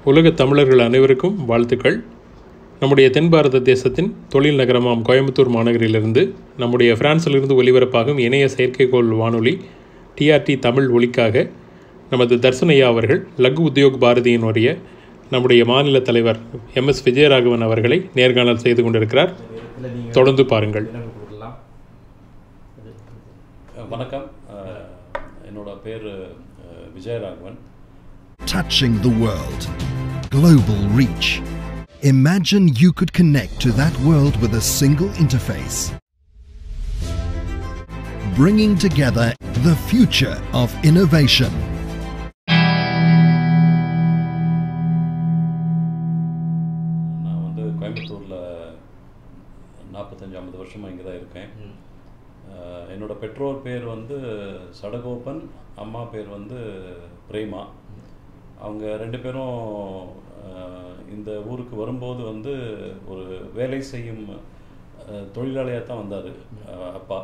உலகத் தமிழர்கள் அனைவருக்கும் வாழ்த்துக்கள் நம்முடைய தென் பாரத தேசத்தின் தொழில் நகரமாம் கோயம்புத்தூர் மாநகரிலிருந்து நம்முடைய பிரான்சிலிருந்து ஒலிபரப்பாகும் இணைய செயற்கைக்கோள் வானொலி டிஆர்டி தமிழ் ஒலிக்காக நமது தர்சனையா அவர்கள் லகு உத்யோக் பாரதியினுடைய நம்முடைய மாநில தலைவர் எம் எஸ் விஜயராகவன் அவர்களை நேர்காணல் செய்து கொண்டிருக்கிறார் இல்லை நீங்கள் தொடர்ந்து பாருங்கள் விலங்கு கொடுக்கலாம் வணக்கம் அஹ், என்னோட பேர் அஹ், Vijayaraghavan touching the world. Global reach. Imagine you could connect to that world with a single interface. Bringing together the future of innovation. நான் வந்து கோயம்புத்தூரில் நாற்பத்தஞ்சு ஐம்பது வருஷமாக இங்கே தான் இருக்கேன் அஹ், என்னோட பெற்றோர் பேர் வந்து சடகோபன் அம்மா பேர் வந்து பிரேமா அவங்க ரெண்டு பேரும் அஹ், இந்த ஊருக்கு வரும்போது வந்து ஒரு வேலை செய்யும் தொழிலாளியாக தான் வந்தார் அப்பா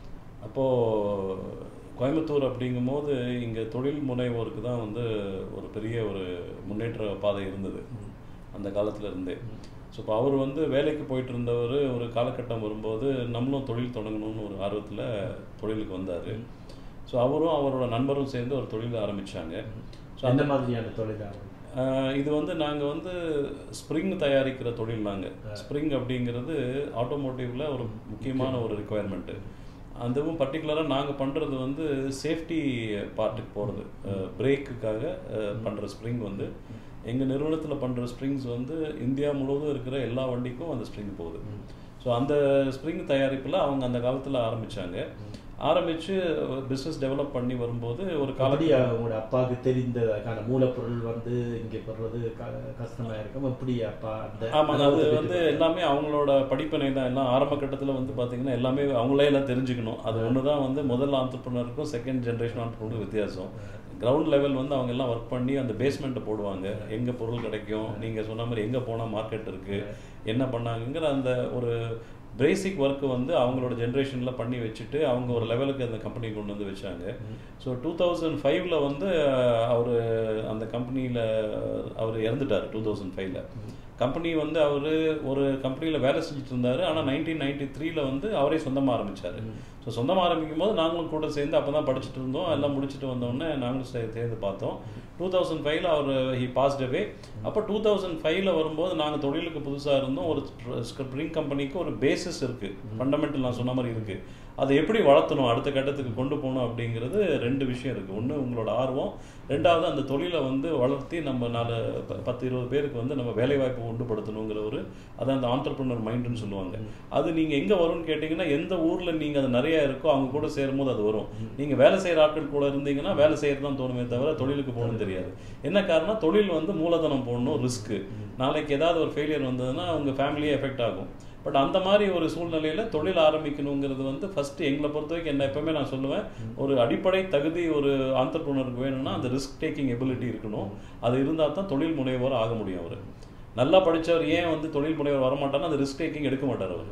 அப்போது கோயம்புத்தூர் அப்படிங்கும்போது இங்கே தொழில் முனைவோருக்கு தான் வந்து ஒரு பெரிய ஒரு முன்னேற்ற பாதை இருந்தது அந்த காலத்துல இருந்தே ஸோ இப்போ அவர் வந்து வேலைக்கு போயிட்டு இருந்தவர் ஒரு காலகட்டம் வரும்போது நம்மளும் தொழில் தொடங்கணும்னு ஒரு ஆர்வத்தில் தொழிலுக்கு வந்தார் ஸோ அவரும் அவரோட நண்பரும் சேர்ந்து ஒரு தொழில் ஆரம்பித்தாங்க ஸோ எந்த மாதிரியான தொழிலாளர் ஆஹ் இது வந்து நாங்கள் வந்து ஸ்ப்ரிங் தயாரிக்கிற தொழில் நாங்கள் ஸ்ப்ரிங் அப்படிங்கிறது ஆட்டோமோட்டிவில் ஒரு முக்கியமான ஒரு ரிக்குவயர்மெண்ட்டு அதுவும் பர்டிகுலராக நாங்கள் பண்ணுறது வந்து சேஃப்டி பார்ட்டுக்கு போகிறது பிரேக்குக்காக பண்ணுற ஸ்ப்ரிங் வந்து எங்கள் நிறுவனத்தில் பண்ணுற ஸ்ப்ரிங்ஸ் வந்து இந்தியா முழுவதும் இருக்கிற எல்லா வண்டிக்கும் அந்த ஸ்ப்ரிங் போகுது ஸோ அந்த ஸ்ப்ரிங் தயாரிப்பில் அவங்க அந்த காலத்தில் ஆரம்பித்தாங்க ஆரம்பித்து பிஸ்னஸ் டெவலப் பண்ணி வரும்போது ஒரு அப்படி காலத்தில் உங்களோட அப்பாவுக்கு தெரிந்ததுக்கான மூலப்பொருள் வந்து இங்கே பெறுறது க- கஷ்டமா இருக்கும் எப்படி அப்பா அந்த ஆமாங்க அது அனுபவத்தை வந்து பற்றி எல்லாமே அவங்களோட படிப்பினை தான் எல்லாம் ஆரம்ப கட்டத்தில் வந்து பார்த்தீங்கன்னா எல்லாமே அவங்களே எல்லாம் தெரிஞ்சுக்கணும் அது ஒன்று தான் வந்து முதல் ஆண்டர்பனருக்கும் செகண்ட் ஜென்ரேஷன் ஆண்டர்பனருக்கும் வித்தியாசம் கிரவுண்ட் லெவல் வந்து அவங்க எல்லாம் ஒர்க் பண்ணி அந்த பேஸ்மெண்ட்டை போடுவாங்க எங்கே பொருள் கிடைக்கும் நீங்கள் சொன்ன மாதிரி எங்கே போனால் மார்க்கெட் இருக்குது என்ன பண்ணாங்கங்கிற அந்த ஒரு பேசிக் ஒர்க்கு வந்து அவங்களோட ஜென்ரேஷனில் பண்ணி வச்சுட்டு அவங்க ஒரு லெவலுக்கு அந்த கம்பெனி கொண்டு வந்து வச்சாங்க ஸோ டூ தௌசண்ட் ஃபைவ்ல வந்து அவர் அந்த கம்பெனியில் அவர் இறந்துட்டார் டூ தௌசண்ட் ஃபைவ்ல கம்பெனி வந்து அவர் ஒரு கம்பெனியில் வேலை செஞ்சுட்டு இருந்தார் ஆனால் நைன்டீன் நைன்டி த்ரீல வந்து அவரே சொந்தமாக ஆரம்பிச்சார் ஸோ சொந்தமாக ஆரம்பிக்கும் போது நாங்களும் கூட சேர்ந்து அப்போ தான் படிச்சுட்டு இருந்தோம் எல்லாம் முடிச்சுட்டு வந்தோடனே நாங்களும் சே- சேர்ந்து பார்த்தோம் டூ தௌசண்ட் ஃபைவ்ல அவர் ஹி பாஸ்ட் அவே அப்போ டூ தௌசண்ட் ஃபைவ்ல வரும்போது நாங்கள் தொழிலுக்கு புதுசாக இருந்தோம் ஒரு ஸ்ப்ரிங் கம்பெனிக்கு ஒரு பேசிஸ் இருக்குது ஃபண்டமெண்டல் நான் சொன்ன மாதிரி இருக்குது அதை எப்படி வளர்த்தணும் அடுத்த கட்டத்துக்கு கொண்டு போகணும் அப்படிங்கிறது ரெண்டு விஷயம் இருக்குது ஒன்று உங்களோட ஆர்வம் ரெண்டாவது அந்த தொழிலை வந்து வளர்த்தி நம்ம நாலு ப- பத்து இருபது பேருக்கு வந்து நம்ம வேலைவாய்ப்பு உண்டுபடுத்தணுங்கிற ஒரு அதான் அந்த ஆண்டர்பிரினர் மைண்டுன்னு சொல்லுவாங்க அது நீங்கள் எங்கே வரும்னு கேட்டிங்கன்னா எந்த ஊரில் நீங்கள் அது நிறைய இருக்கோ அவங்க கூட சேரும்போது அது வரும் நீங்கள் வேலை செய்கிற ஆட்கள் கூட இருந்தீங்கன்னா வேலை செய்கிறது தான் தோணுமே தவிர தொழிலுக்கு போகணும்னு தெரியாது என்ன காரணம் தொழில் வந்து மூலதனம் போடணும் ரிஸ்க்கு நாளைக்கு ஏதாவது ஒரு ஃபெயிலியர் வந்ததுன்னா உங்கள் ஃபேமிலியே எஃபெக்ட் ஆகும் பட் அந்த மாதிரி ஒரு சூழ்நிலையில் தொழில் ஆரம்பிக்கணுங்கிறது வந்து ஃபஸ்ட்டு எங்களை பொறுத்த வரைக்கும் என்ன எப்பவுமே நான் சொல்லுவேன் ஒரு அடிப்படை தகுதி ஒரு ஆண்டர்ப்ரனருக்கு வேணும்னா அந்த ரிஸ்க் டேக்கிங் எபிலிட்டி இருக்கணும் அது இருந்தால் தான் தொழில் முனைவோர் ஆக முடியும் அவர் நல்லா படிச்சவர் ஏன் வந்து தொழில் முனைவர் வரமாட்டார்னா அந்த ரிஸ்க் டேக்கிங் எடுக்க மாட்டார் அவர்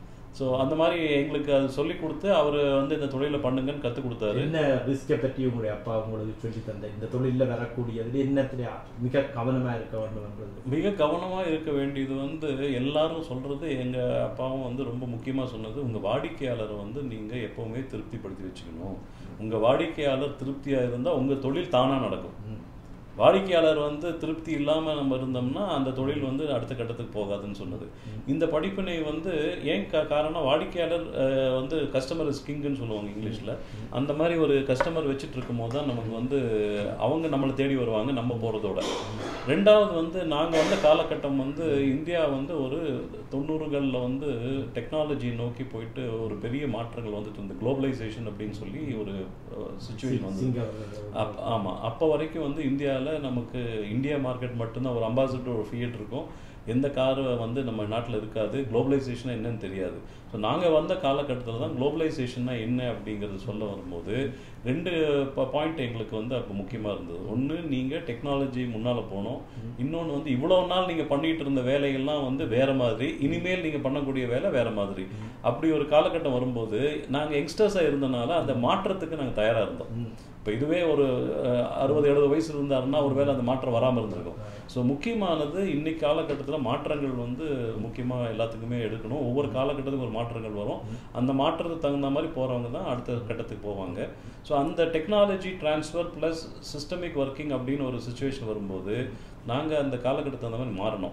ஸோ அந்த மாதிரி எங்களுக்கு அது சொல்லி கொடுத்து அவர் வந்து இந்த தொழிலை பண்ணுங்கன்னு கற்றுக் கொடுத்தாரு என்ன ரிஸ்கை பற்றி உங்களுடைய அப்பா உங்களுக்கு சொல்லி தந்த இந்த தொழிலில் வரக்கூடியது என்னத்துல மிக கவனமா இருக்க வேண்டும்ன்றது மிக கவனமாக இருக்க வேண்டியது வந்து எல்லாரும் சொல்கிறது எங்கள் அப்பாவும் வந்து ரொம்ப முக்கியமாக சொன்னது உங்கள் வாடிக்கையாளரை வந்து நீங்கள் எப்போவுமே திருப்திப்படுத்தி வச்சுக்கணும் உங்கள் வாடிக்கையாளர் திருப்தியாக இருந்தால் உங்கள் தொழில் தானாக நடக்கும் வாடிக்கையாளர் வந்து திருப்தி இல்லாமல் நம்ம இருந்தோம்னா அந்த தொழில் வந்து அடுத்த கட்டத்துக்கு போகாதுன்னு சொன்னது இந்த படிப்பினை வந்து ஏன் கா காரணம் வாடிக்கையாளர் அஹ், வந்து கஸ்டமர் இஸ் கிங்குன்னு சொல்லுவாங்க இங்கிலீஷில் அந்த மாதிரி ஒரு கஸ்டமர் வச்சுட்டு இருக்கும்போது தான் நமக்கு வந்து அவங்க நம்மளை தேடி வருவாங்க நம்ம போகிறதோட ரெண்டாவது வந்து நாங்கள் வந்த காலகட்டம் வந்து இந்தியா வந்து ஒரு தொண்ணூறுகளில் வந்து டெக்னாலஜி நோக்கி போயிட்டு ஒரு பெரிய மாற்றங்கள் வந்துட்டு இருந்தது குளோபலைசேஷன் அப்படின்னு சொல்லி ஒரு சுச்சுவேஷன் வந்து சிங்கப்பூர் அப் ஆமாம் அப்போ வரைக்கும் வந்து இந்தியாவில் நமக்கு இந்தியா மார்க்கெட் மட்டும்தான் ஒரு அம்பாசிடர் ஒரு ஃபியட் இருக்கும் எந்த கார் வந்து நம்ம நாட்டில் இருக்காது குளோபலைசேஷன் என்னன்னு தெரியாது ஸோ நாங்கள் வந்த காலகட்டத்தில் தான் குளோபலைசேஷன்னா என்ன அப்படிங்கிறது சொல்ல வரும்போது ரெண்டு பாயிண்ட் எங்களுக்கு வந்து அப்போ முக்கியமாக இருந்தது ஒன்று நீங்கள் டெக்னாலஜி முன்னால் போனோம் இன்னொன்று வந்து இவ்வளோ நாள் நீங்கள் பண்ணிட்டு இருந்த வேலைகள்லாம் வந்து வேற மாதிரி இனிமேல் நீங்கள் பண்ணக்கூடிய வேலை வேற மாதிரி அப்படி ஒரு காலகட்டம் வரும்போது நாங்கள் யங்ஸ்டர்ஸாக இருந்தனால அந்த மாற்றத்துக்கு நாங்கள் தயாராக இருந்தோம் இப்போ இதுவே ஒரு அஹ், அறுபது எழுபது வயசு இருந்தாருன்னா ஒருவேளை அந்த மாற்றம் வராமல் இருந்திருக்கும் ஸோ முக்கியமானது இன்னைக்கு காலகட்டத்தில் மாற்றங்கள் வந்து முக்கியமாக எல்லாத்துக்குமே எடுக்கணும் ஒவ்வொரு காலகட்டத்துக்கும் ஒரு மாற்றங்கள் வரும் அந்த மாற்றத்துக்கு தகுந்த மாதிரி போகிறவங்க தான் அடுத்த கட்டத்துக்கு போவாங்க ஸோ அந்த technology transfer plus systemic working அப்படின்னு ஒரு சுச்சுவேஷன் வரும்போது நாங்கள் அந்த காலகட்டத்துக்கு தகுந்த மாதிரி மாறணும்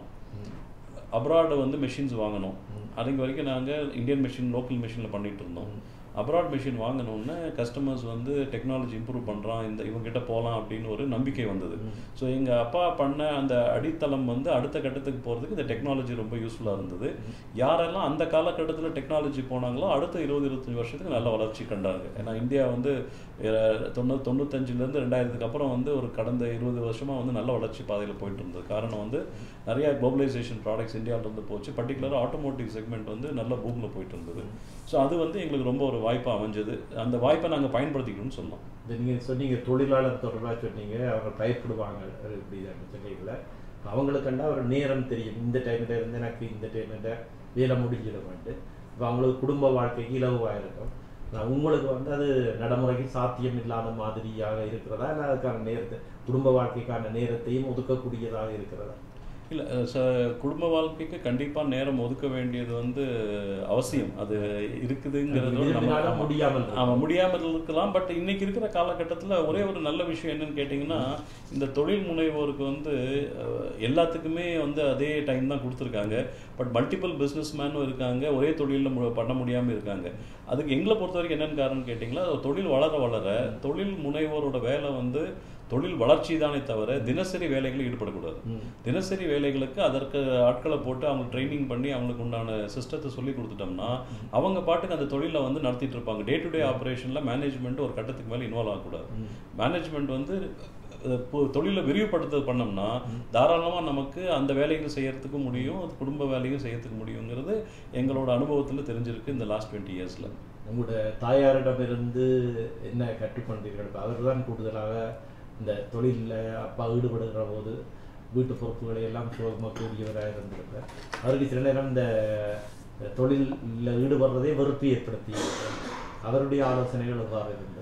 அப்ராடு வந்து மெஷின்ஸ் வாங்கணும் அதுக்கு வரைக்கும் நாங்கள் இந்தியன் மிஷின் லோக்கல் மிஷினில் பண்ணிட்டு இருந்தோம் அப்ராட் மிஷின் வாங்கினோன்னே கஸ்டமர்ஸ் வந்து டெக்னாலஜி இம்ப்ரூவ் பண்ணுறான் இந்த இவங்ககிட்ட போகலாம் அப்படின்னு ஒரு நம்பிக்கை வந்தது ஸோ எங்கள் அப்பா பண்ண அந்த அடித்தளம் வந்து அடுத்த கட்டத்துக்கு போகிறதுக்கு இந்த டெக்னாலஜி ரொம்ப யூஸ்ஃபுல்லாக இருந்தது யாரெல்லாம் அந்த காலகட்டத்தில் டெக்னாலஜி போனாங்களோ அடுத்த இருபது இருபத்தஞ்சி வருஷத்துக்கு நல்ல வளர்ச்சி கண்டாங்க ஏன்னா இந்தியா வந்து அஹ், தொண்ணூ தொண்ணூத்தஞ்சுலேருந்து ரெண்டாயிரத்துக்கு அப்புறம் வந்து ஒரு கடந்த இருபது வருஷமாக வந்து நல்ல வளர்ச்சி பாதையில் போயிட்டு இருந்தது காரணம் வந்து நிறைய குளோபலைசேஷன் ப்ராடக்ட்ஸ் இந்தியாவிலேருந்து போச்சு பர்டிகுலராக ஆட்டோமோட்டிவ் செக்மெண்ட் வந்து நல்ல பூமில் போயிட்டு இருந்தது ஸோ அது வந்து எங்களுக்கு ரொம்ப ஒரு வாய்ப்பாக அமைஞ்சது அந்த வாய்ப்பை நாங்கள் பயன்படுத்திக்கணும்னு சொன்னோம் இந்த நீங்கள் சொன்னீங்க தொழிலாளர் தொடர்பாக சொன்னீங்க அவங்க பயப்படுவாங்க இப்படி சொன்னீங்கள அவங்களுக்கண்டா ஒரு நேரம் தெரியும் இந்த டைம்ல இருந்து எனக்கு இந்த டைம்ல வேலை முடிஞ்சிடும்ட்டு இப்போ அவங்களுக்கு குடும்ப வாழ்க்கைக்கு இலகுவாக இருக்கும் நான் உங்களுக்கு வந்து அது நடைமுறைக்கு சாத்தியம் இல்லாத மாதிரியாக இருக்கிறதா இல்லை அதுக்கான நேரத்தை குடும்ப வாழ்க்கைக்கான நேரத்தையும் ஒதுக்கக்கூடியதாக இருக்கிறதா இல்லை ச குடும்ப வாழ்க்கைக்கு கண்டிப்பாக நேரம் ஒதுக்க வேண்டியது வந்து அவசியம் அது இருக்குதுங்கிறது நம்ம விரும்பினாலும் ஆமா. முடியாமல் இருக்கும். ஆமாம் முடியாமல் இருக்கலாம் பட் இன்னைக்கு இருக்கிற காலகட்டத்தில் ஒரே ஒரு நல்ல விஷயம் என்னன்னு கேட்டிங்கன்னா இந்த தொழில் முனைவோருக்கு வந்து அஹ், எல்லாத்துக்குமே வந்து அதே டைம் தான் கொடுத்துருக்காங்க பட் மல்டிபிள் பிஸ்னஸ் மேனும் இருக்காங்க ஒரே தொழிலில் மு பண்ண முடியாமல் இருக்காங்க அதுக்கு எங்களை பொறுத்த வரைக்கும் என்னென்னு காரணம் கேட்டிங்களா தொழில் வளர வளர தொழில் முனைவோரோட வேலை வந்து தொழில் வளர்ச்சி தானே தவிர தினசரி வேலைகளில் ஈடுபடக்கூடாது தினசரி வேலைகளுக்கு அதற்கு ஆட்களை போட்டு அவங்க ட்ரைனிங் பண்ணி அவங்களுக்கு உண்டான சிஸ்டத்தை சொல்லி கொடுத்துட்டோம்னா அவங்க பாட்டுக்கு அந்த தொழிலை வந்து நடத்திட்டு இருப்பாங்க டே டு டே ஆப்ரேஷனில் மேனேஜ்மெண்ட் ஒரு கட்டத்துக்கு மேலே இன்வால்வ் ஆகக்கூடாது மேனேஜ்மெண்ட் வந்து அஹ், பொ- தொழிலை விரிவுபடுத்த பண்ணோம்னா தாராளமாக நமக்கு அந்த வேலைகள் செய்யறதுக்கு முடியும் அது குடும்ப வேலையும் செய்யறதுக்கு முடியுங்கிறது எங்களோட அனுபவத்தில் தெரிஞ்சிருக்கு இந்த லாஸ்ட் டுவெண்ட்டி இயர்ஸில் உங்களோட தாயாரிடமிருந்து என்ன கற்றுக்கொண்டீர்கள் இப்ப அவர்தான் கூடுதலாக இந்த தொழிலில் அப்பா ஈடுபடுகிற போது வீட்டு பொறுப்புகளை எல்லாம் சுகமாக்கூடியவராக இருந்திருந்தார் அவருக்கு சில நேரம் இந்த தொழிலில் ஈடுபடுறதே வெறுப்பு ஏற்படுத்தி அவருடைய ஆலோசனைகள் எவ்வாறு இருந்தது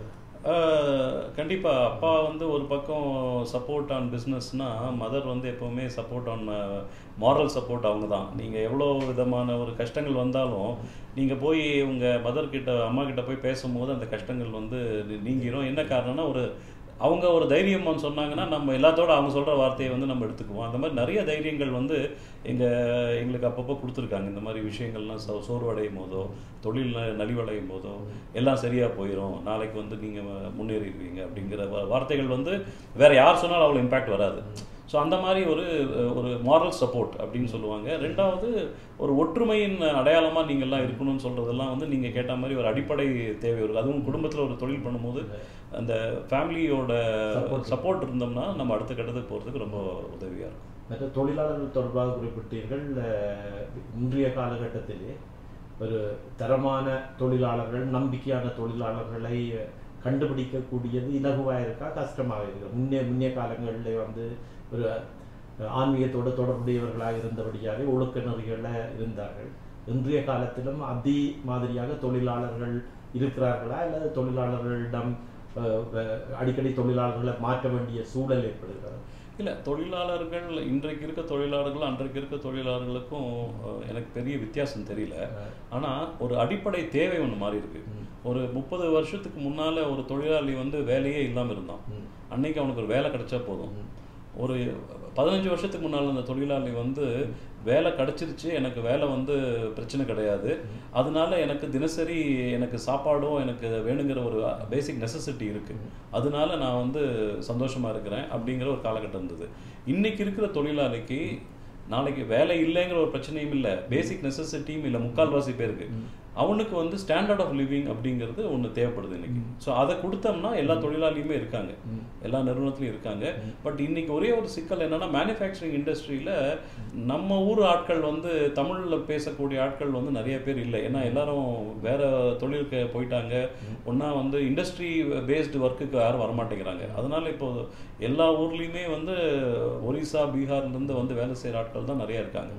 கண்டிப்பாக அப்பா வந்து ஒரு பக்கம் சப்போர்ட் ஆன் பிஸ்னஸ்னா மதர் வந்து எப்போவுமே சப்போர்ட் ஆன் மாரல் சப்போர்ட் அவங்க தான் நீங்கள் எவ்வளோ விதமான ஒரு கஷ்டங்கள் வந்தாலும் நீங்கள் போய் உங்கள் மதர் கிட்ட அம்மா கிட்ட போய் பேசும்போது அந்த கஷ்டங்கள் வந்து நீ- நீங்கிரும் என்ன காரணம்னா ஒரு அவங்க ஒரு தைரியம் சொன்னாங்கன்னா நம்ம எல்லாத்தோட அவங்க சொல்கிற வார்த்தையை வந்து நம்ம எடுத்துக்குவோம் அந்த மாதிரி நிறைய தைரியங்கள் வந்து எங்கள் எங்களுக்கு அப்பப்போ கொடுத்துருக்காங்க இந்த மாதிரி விஷயங்கள்லாம் சோ சோர்வடையும் போதோ தொழில் ந- நலிவடையும் போதோ எல்லாம் சரியாக போயிடும் நாளைக்கு வந்து நீங்கள் முன்னேறிடுவீங்க அப்படிங்கிற வா- வார்த்தைகள் வந்து வேற யார் சொன்னாலும் அவ்வளோ இம்பேக்ட் வராது ஸோ அந்த மாதிரி ஒரு ஒரு மாரல் சப்போர்ட் அப்படின்னு சொல்லுவாங்க ரெண்டாவது ஒரு ஒற்றுமையின் அடையாளமாக நீங்கள்லாம் இருக்கணும்னு சொல்கிறதெல்லாம் வந்து நீங்கள் கேட்ட மாதிரி ஒரு அடிப்படை தேவை இருக்குது அதுவும் குடும்பத்தில் ஒரு தொழில் பண்ணும்போது அந்த ஃபேமிலியோட Support. சப்போர்ட் இருந்தோம்னா நம்ம அடுத்த கட்டத்துக்கு போகிறதுக்கு ரொம்ப உதவியாக இருக்கும் மற்ற தொழிலாளர்கள் தொடர்பாக குறிப்பிட்டீர்கள் அஹ், இன்றைய காலகட்டத்திலே ஒரு தரமான தொழிலாளர்கள் நம்பிக்கையான தொழிலாளர்களை கண்டுபிடிக்கக்கூடியது இலகுவாக இருக்கா கஷ்டமாக இருக்கு முன்னே முன்னே காலங்களில் வந்து ஒரு அஹ், ஆன்மீகத்தோடு தொடர்புடையவர்களாக இருந்தபடியாலே ஒழுக்க நெறிகளில் இருந்தார்கள் இன்றைய காலத்திலும் அதே மாதிரியாக தொழிலாளர்கள் இருக்கிறார்களா அல்லது தொழிலாளர்களிடம் அஹ், அஹ், அடிக்கடி தொழிலாளர்களை மாற்ற வேண்டிய சூழல் ஏற்படுகிறது இல்லை தொழிலாளர்கள் இன்றைக்கு இருக்க தொழிலாளர்கள் அன்றைக்கு இருக்க தொழிலாளர்களுக்கும் அஹ், எனக்கு பெரிய வித்தியாசம் தெரியல ஆனால் ஒரு அடிப்படை தேவை ஒன்று மாறி இருக்கு ஒரு முப்பது வருஷத்துக்கு முன்னால் ஒரு தொழிலாளி வந்து வேலையே இல்லாமல் இருந்தான் அன்னைக்கு அவனுக்கு ஒரு வேலை கிடைச்சா போதும் ஒரு பதினஞ்சு வருஷத்துக்கு முன்னால் அந்த தொழிலாளி வந்து வேலை கிடைச்சிருச்சு எனக்கு வேலை வந்து பிரச்சனை கிடையாது அதனால எனக்கு தினசரி எனக்கு சாப்பாடும் எனக்கு வேணுங்கிற ஒரு பேசிக் நெசசிட்டி இருக்குது அதனால நான் வந்து சந்தோஷமாக இருக்கிறேன் அப்படிங்கிற ஒரு காலகட்டம் இருந்தது இன்னைக்கு இருக்கிற தொழிலாளிக்கு நாளைக்கு வேலை இல்லைங்கிற ஒரு பிரச்சனையும் இல்லை பேசிக் நெசசிட்டியும் இல்லை முக்கால்வாசி பேருக்கு அவனுக்கு வந்து ஸ்டாண்டர்ட் ஆஃப் லிவிங் அப்படிங்கிறது ஒன்று தேவைப்படுது இன்னைக்கு ஸோ அதை கொடுத்தோம்னா எல்லா தொழிலாளியுமே இருக்காங்க எல்லா நிறுவனத்துலையும் இருக்காங்க பட் இன்னைக்கு ஒரே ஒரு சிக்கல் என்னன்னா மேனுஃபேக்சரிங் இண்டஸ்ட்ரியில் நம்ம ஊர் ஆட்கள் வந்து தமிழில் பேசக்கூடிய ஆட்கள் வந்து நிறைய பேர் இல்லை ஏன்னா எல்லாரும் வேற தொழிலுக்கு போயிட்டாங்க ஒன்றா வந்து இண்டஸ்ட்ரி பேஸ்டு ஒர்க்குக்கு யாரும் வரமாட்டேங்கிறாங்க அதனால இப்போ எல்லா ஊர்லேயுமே வந்து ஒரிசா பீகார்லேருந்து வந்து வேலை செய்கிற ஆட்கள் தான் நிறைய இருக்காங்க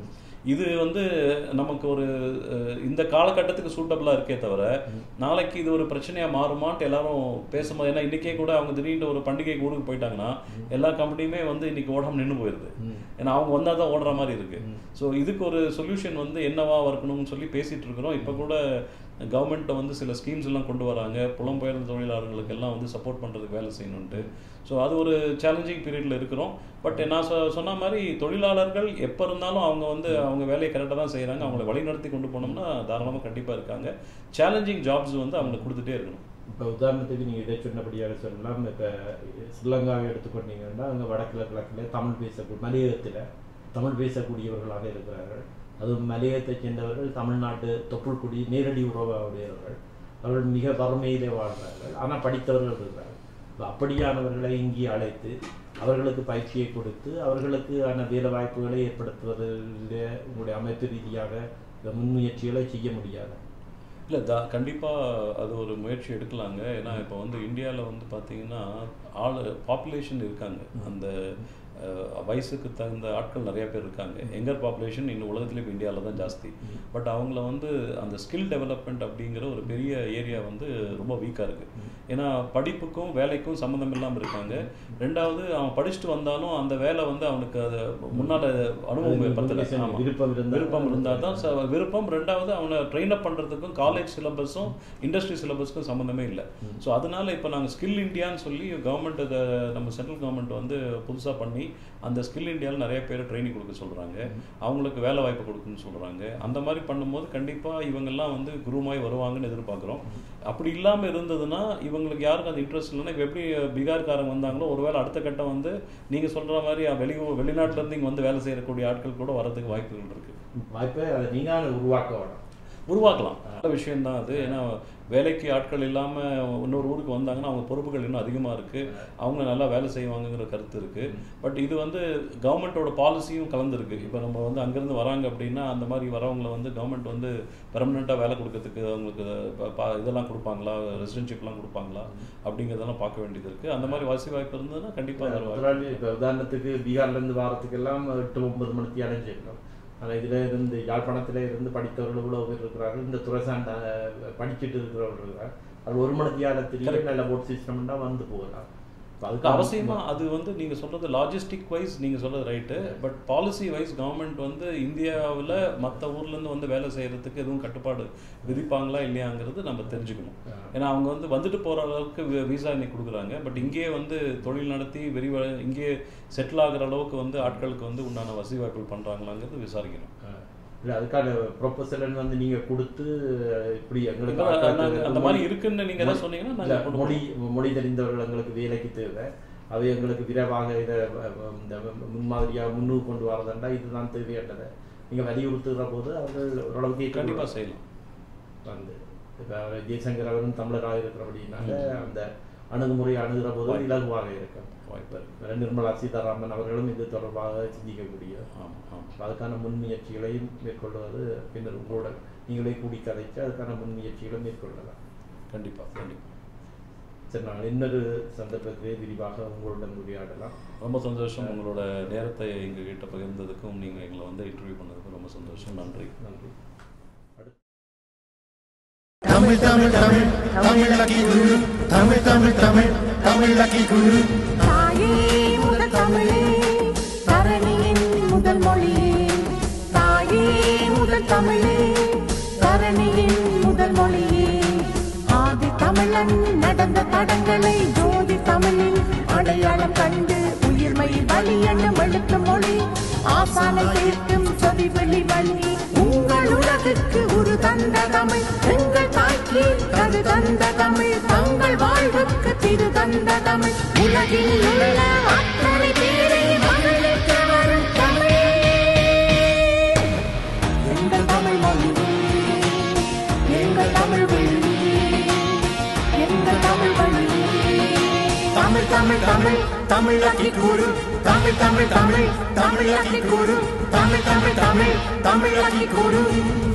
இது வந்து நமக்கு ஒரு அஹ், இந்த காலகட்டத்துக்கு சூட்டபிளாக இருக்கே தவிர நாளைக்கு இது ஒரு பிரச்சனையாக மாறுமான்ட்டு எல்லாரும் பேசும்போது ஏன்னா இன்றைக்கே கூட அவங்க திடீர்னு ஒரு பண்டிகைக்கு ஊருக்கு போயிட்டாங்கன்னா எல்லா கம்பெனியுமே வந்து இன்னைக்கு ஓடாமல் நின்று போயிடுது ஏன்னா அவங்க வந்தால் தான் ஓடுற மாதிரி இருக்கு ஸோ இதுக்கு ஒரு சொல்யூஷன் வந்து என்னவா இருக்கணும்னு சொல்லி பேசிட்டு இருக்கிறோம் இப்போ கூட கவர்மெண்ட்டை வந்து சில ஸ்கீம்ஸ் எல்லாம் கொண்டு வராங்க புலம்பெயர்ந்த தொழிலாளர்களுக்கு எல்லாம் வந்து சப்போர்ட் பண்ணுறதுக்கு வேலை செய்யணுன்ட்டு ஸோ அது ஒரு சேலஞ்சிங் பீரியடில் இருக்கிறோம் பட் நான் சொ சொன்ன மாதிரி தொழிலாளர்கள் எப்போ இருந்தாலும் அவங்க வந்து அவங்க வேலையை கரெக்டாக தான் செய்கிறாங்க அவங்கள வழிநடத்தி கொண்டு போனோம்னா தாராளமாக கண்டிப்பாக இருக்காங்க சேலஞ்சிங் ஜாப்ஸ் வந்து அவங்களுக்கு கொடுத்துட்டே இருக்கணும் இப்போ உதாரணத்துக்கு நீங்கள் இதை சொன்னபடியாக சொல்லலாம் இப்போ ஸ்ரீலங்காவை எடுத்துக்கொண்டீங்கன்னா அங்கே வடக்கில் கிழக்கில் தமிழ் பேசக்கூடிய மலையகத்தில் தமிழ் பேசக்கூடியவர்களாக இருக்கிறார்கள் அதுவும் மலையகத்தைச் சேர்ந்தவர்கள் தமிழ்நாட்டு தொப்புள்குடி நேரடி உறவுடையவர்கள் அவர்கள் மிக வறுமையிலே வாழ்கிறார்கள் ஆனால் படித்தவர்கள் இருக்கிறார்கள் இப்போ அப்படியானவர்களை இங்கே அழைத்து அவர்களுக்கு பயிற்சியை கொடுத்து அவர்களுக்கு ஆன வேலை வாய்ப்புகளை ஏற்படுத்துவதில் உங்களுடைய அமைப்பு ரீதியாக இந்த முன்முயற்சிகளை செய்ய முடியாது இல்லை தா கண்டிப்பாக அது ஒரு முயற்சி எடுக்கலாங்க ஏன்னா இப்போ வந்து இந்தியாவில் வந்து பார்த்தீங்கன்னா ஆள் பாப்புலேஷன் இருக்காங்க அந்த அஹ், வயசுக்கு தகுந்த ஆட்கள் நிறைய பேர் இருக்காங்க எங்கர் பாப்புலேஷன் இன்னும் உலகத்துல இப்போ இந்தியாவில் தான் ஜாஸ்தி பட் அவங்கள வந்து அந்த ஸ்கில் டெவலப்மெண்ட் அப்படிங்கிற ஒரு பெரிய ஏரியா வந்து ரொம்ப வீக்காக இருக்குது ஏன்னா படிப்புக்கும் வேலைக்கும் சம்மந்தம் இல்லாமல் இருக்காங்க ரெண்டாவது அவன் படிச்சுட்டு வந்தாலும் அந்த வேலை வந்து அவனுக்கு அது முன்னால் அனுபவம் பத்தல ஆமா. விருப்பம் இருந்தால் விருப்பம் இருந்தால் தான் ச- விருப்பம் ரெண்டாவது அவனை ட்ரெயின் அப் பண்ணுறதுக்கும் காலேஜ் சிலபஸும் இண்டஸ்ட்ரி சிலபஸ்க்கும் சம்மந்தமே இல்லை ஸோ அதனால இப்போ நாங்கள் ஸ்கில் இந்தியான்னு சொல்லி கவர்மெண்ட் இதை நம்ம சென்ட்ரல் கவர்மெண்ட் வந்து புதுசாக பண்ணி அந்த ஸ்கில் இந்தியாவில் நிறைய பேர் ட்ரைனிங் கொடுக்க சொல்கிறாங்க அவங்களுக்கு வேலை வாய்ப்பு கொடுக்குன்னு சொல்கிறாங்க அந்த மாதிரி பண்ணும்போது கண்டிப்பாக இவங்கெல்லாம் வந்து குருமாய் வருவாங்கன்னு எதிர்பார்க்குறோம் அப்படி இல்லாமல் இருந்ததுன்னா இவங்களுக்கு யாருக்கும் அந்த இன்ட்ரெஸ்ட் இல்லைன்னா இப்போ எப்படி பீகார்காரங்க வந்தாங்களோ ஒருவேளை அடுத்த கட்டம் வந்து நீங்கள் சொல்கிற மாதிரி வெளி வெளிநாட்டிலேருந்து இங்கே வந்து வேலை செய்யக்கூடிய ஆட்கள் கூட வரதுக்கு வாய்ப்புகள் இருக்குது வாய்ப்பை அதை நீங்கள் உருவாக்க வேணும் உருவாக்கலாம் நல்ல விஷயம்தான் அது ஏன்னா வேலைக்கு ஆட்கள் இல்லாமல் இன்னொரு ஊருக்கு வந்தாங்கன்னா அவங்க பொறுப்புகள் இன்னும் அதிகமாக இருக்குது அவங்க நல்லா வேலை செய்வாங்கங்கிற கருத்து இருக்குது பட் இது வந்து கவர்மெண்ட்டோட பாலிசியும் கலந்துருக்கு இப்போ நம்ம வந்து அங்கேருந்து வராங்க அப்படின்னா அந்த மாதிரி வரவங்கள வந்து கவர்மெண்ட் வந்து பெர்மனெண்ட்டாக வேலை கொடுக்கறதுக்கு அவங்களுக்கு ப- ப- இதெல்லாம் கொடுப்பாங்களா ரெசிடென்ஷிப்லாம் கொடுப்பாங்களா அப்படிங்கிறதெல்லாம் பார்க்க வேண்டியது இருக்குது அந்த மாதிரி வசதி வாய்ப்பு இருந்ததுன்னா கண்டிப்பாக முதலாளி இப்போ உதாரணத்துக்கு பீகார்லேருந்து வாரத்துக்கெல்லாம் எட்டு ஒன்பது மணிக்கு அடைஞ்சிருக்கோம் ஆனால் இதில் இருந்து யாழ்ப்பாணத்தில் இருந்து படித்தவர்கள் இவ்வளோ பேர் இருக்கிறார்கள் இந்த துறை சார்ந்த அஹ், படிச்சுட்டு இருக்கிறவர்கள் இருக்கிறார் அது ஒரு மணி தியானத்திலேயே நல்ல போட் சிஸ்டம்னா வந்து போகலாம் இப்ப அதுக்கு அவசியமா அது வந்து நீங்க சொல்றது லாஜிஸ்டிக் வைஸ் நீங்க சொல்றது right but policy wise government வந்து இந்தியாவில் மற்ற ஊர்ல இருந்து வந்து வேலை செய்யறதுக்கு எதுவும் கட்டுப்பாடு விதிப்பாங்களா இல்லையாங்கிறது நம்ம தெரிஞ்சுக்கணும் ஏன்னா அவங்க வந்து வந்துட்டு போற அளவுக்கு விசா இன்னைக்கு கொடுக்குறாங்க பட் இங்கேயே வந்து தொழில் நடத்தி விரிவ இங்கேயே செட்டில் ஆகுற அளவுக்கு வந்து ஆட்களுக்கு வந்து உண்டான வசதி வாய்ப்புகள் பண்றாங்களாங்கிறது விசாரிக்கணும் இல்லை அதுக்கான ப்ரொபோசல் வந்து நீங்கள் கொடுத்து இப்படி எங்களுக்கு இப்ப ஆட்கள் நாங்க தேவை. அந்த மாதிரி இருக்குன்னு நீங்க எதாவது சொன்னீங்கன்னா நாங்க இல்ல, கொண்டு மொழி மொழி தெரிந்தவர்கள் எங்களுக்கு வேலைக்கு தேவை அவை எங்களுக்கு விரைவாக இதை அஹ், இந்த முன்மாதிரியாக முன்னுக்கு கொண்டு வரதண்டா இதுதான் தேவையானதை நீங்கள் வலியுறுத்துகிற போது அவர்கள் ஓரளவுக்கு கண்டிப்பா செய்யலாம் வந்து இப்போ ஜெய்சங்கர் அவரும் தமிழராக இருக்கிறபடினால அந்த அணுகுமுறை அணுகிற போது இலகுவாக இருக்கும் வாய்ப்பு இருக்கு இப்ப நிர்மலா சீதாராமன் அவர்களும் இது தொடர்பாக சிந்திக்கக்கூடிய ஆமா ஆமா அதுக்கான முன்முயற்சிகளையும் மேற்கொள்வது பின்னர் உங்களோட நீங்களே கூடி கதைச்சு அதுக்கான முன்முயற்சிகளை மேற்கொள்ளலாம் கண்டிப்பா கண்டிப்பா சரி நாங்கள் இன்னொரு சந்தர்ப்பத்திலே விரிவாக உங்களுடன் உரையாடலாம் ரொம்ப சந்தோஷம் உங்களோட நேரத்தை எங்ககிட்ட பகிர்ந்ததுக்கும் நீங்கள் எங்களை வந்து இன்டர்வியூ பண்ணதுக்கும் ரொம்ப சந்தோஷம் நன்றி நன்றி தமிழ் தமிழ் தமிழ் தமிழ் லக்கி குரு தமிழ் தமிழ் தமிழ் தமிழ் லக்கி குரு தாயே முதல் தமிழே தரணியின் முதல் மொழியே தாயே முதல் தமிழே தரணியின் முதல் மொழியே ஆதி தமிழன் நடந்த தடங்களை ஜோதி தமிழில் அடையாளம் கண்டு உயிர்மை வழி என்னும் எழுத்து மொழி ஆசானை சேர்க்கும் சொதி வெளி வழி உங்கள் உலகுக்கு ஒரு தந்த தமிழ் எங்கள் தாய்க்கு கரு தந்த தமிழ் தங்கள் வாழ்வுக்கு திரு தந்த தமிழ் உலகில் உள்ள அத்தனை பேரை மகிழ்விக்க வரும் தமிழ் எங்கள் தமிழ் மொழியே எங்கள் தமிழ் வழியே எங்கள் தமிழ் வழியே Tamil Tamil Tamil Tamil lucky guru Tamil Tamil Tamil Tamil lucky guru Tamil Tamil Tamil Tamil lucky குரு